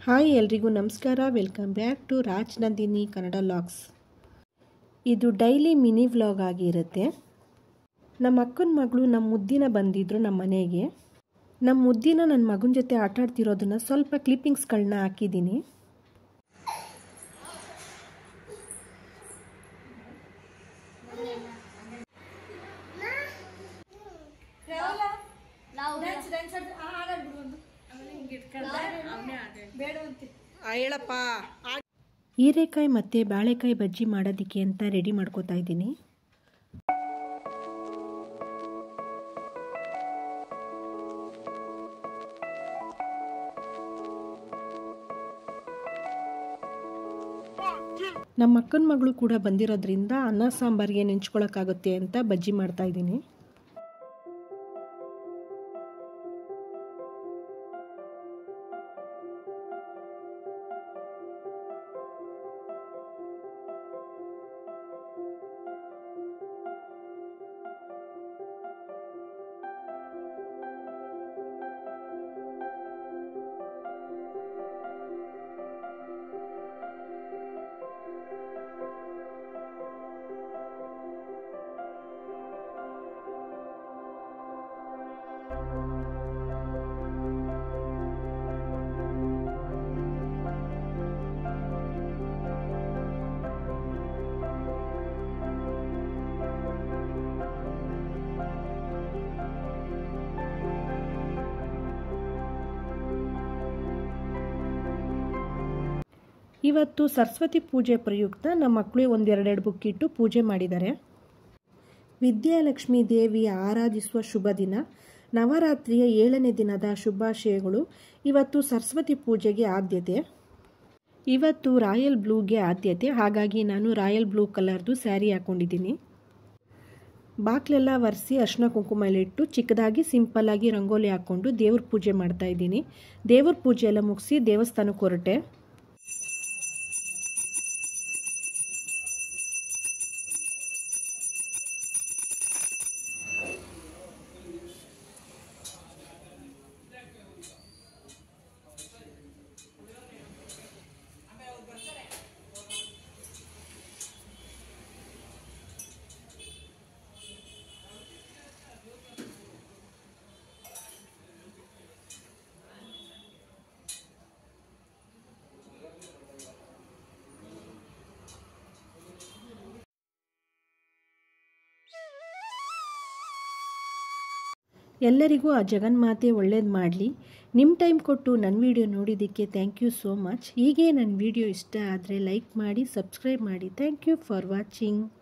hi ಎಲ್ರಿಗೂ ನಮಸ್ಕಾರ welcome back to Raj Nandini Kannada logs ಇದು ಡೈಲಿ ಮಿನಿ ವ್ಲಾಗ್ ಆಗಿರುತ್ತೆ ನಮ್ಮ ಅಕ್ಕನ ಮಗಳು ನಮ್ಮ ಮುದ್ದಿನ ಬಂದಿದ್ರು ನಮ್ಮ ಮನೆಗೆ ನಮ್ಮ ಮುದ್ದಿನ ನನ್ನ ಮಗನ ಜೊತೆ ಆಟ ಆಡ್ತಿರೋದನ್ನ ಸ್ವಲ್ಪ ಕ್ಲಿಪ್ಪಿಂಗ್ಸ್ಗಳನ್ನ ಹಾಕಿದ್ದೀನಿ ಹೇಳಪ್ಪ ಹೀರೆಕಾಯಿ ಮತ್ತು ಬಾಳೆಕಾಯಿ ಬಜ್ಜಿ ಮಾಡೋದಕ್ಕೆ ಅಂತ ರೆಡಿ ಮಾಡ್ಕೋತಾ ಇದ್ದೀನಿ ನಮ್ಮ ಅಕ್ಕನ ಮಗಳು ಕೂಡ ಬಂದಿರೋದ್ರಿಂದ ಅನ್ನ ಸಾಂಬಾರಿಗೆ ನೆಂಚ್ಕೊಳಕ್ಕಾಗುತ್ತೆ ಅಂತ ಬಜ್ಜಿ ಮಾಡ್ತಾ ಇದ್ದೀನಿ ಇವತ್ತು ಸರಸ್ವತಿ ಪೂಜೆ ಪ್ರಯುಕ್ತ ನಮ್ಮ ಮಕ್ಕಳು ಒಂದೆರಡೆರಡು ಬುಕ್ ಇಟ್ಟು ಪೂಜೆ ಮಾಡಿದ್ದಾರೆ ವಿದ್ಯಾಲಕ್ಷ್ಮಿ ದೇವಿಯ ಆರಾಧಿಸುವ ಶುಭ ದಿನ ನವರಾತ್ರಿಯ ಏಳನೇ ದಿನದ ಶುಭಾಶಯಗಳು ಇವತ್ತು ಸರಸ್ವತಿ ಪೂಜೆಗೆ ಆದ್ಯತೆ ಇವತ್ತು ರಾಯಲ್ ಬ್ಲೂಗೆ ಆದ್ಯತೆ ಹಾಗಾಗಿ ನಾನು ರಾಯಲ್ ಬ್ಲೂ ಕಲರ್ದು ಸ್ಯಾರಿ ಹಾಕ್ಕೊಂಡಿದ್ದೀನಿ ಬಾಕ್ಲೆಲ್ಲ ಒರೆಸಿ ಅರ್ಶಿನ ಕುಂಕುಮ ಎಲ್ಲ ಇಟ್ಟು ಚಿಕ್ಕದಾಗಿ ಸಿಂಪಲ್ಲಾಗಿ ರಂಗೋಲಿ ಹಾಕ್ಕೊಂಡು ದೇವ್ರ ಪೂಜೆ ಮಾಡ್ತಾ ಇದ್ದೀನಿ ದೇವ್ರ ಪೂಜೆ ಎಲ್ಲ ಮುಗಿಸಿ ದೇವಸ್ಥಾನಕ್ಕೆ ಹೊರಟೆ ಎಲ್ಲರಿಗೂ ಆ ಜಗನ್ಮಾತೆ ಒಳ್ಳೇದು ಮಾಡಲಿ ನಿಮ್ಮ ಟೈಮ್ ಕೊಟ್ಟು ನನ್ನ ವಿಡಿಯೋ ನೋಡಿದ್ದಕ್ಕೆ ಥ್ಯಾಂಕ್ ಯು ಸೋ ಮಚ್ ಹೀಗೆ ನನ್ನ ವಿಡಿಯೋ ಇಷ್ಟ ಆದರೆ ಲೈಕ್ ಮಾಡಿ ಸಬ್ಸ್ಕ್ರೈಬ್ ಮಾಡಿ ಥ್ಯಾಂಕ್ ಯು ಫಾರ್ ವಾಚಿಂಗ್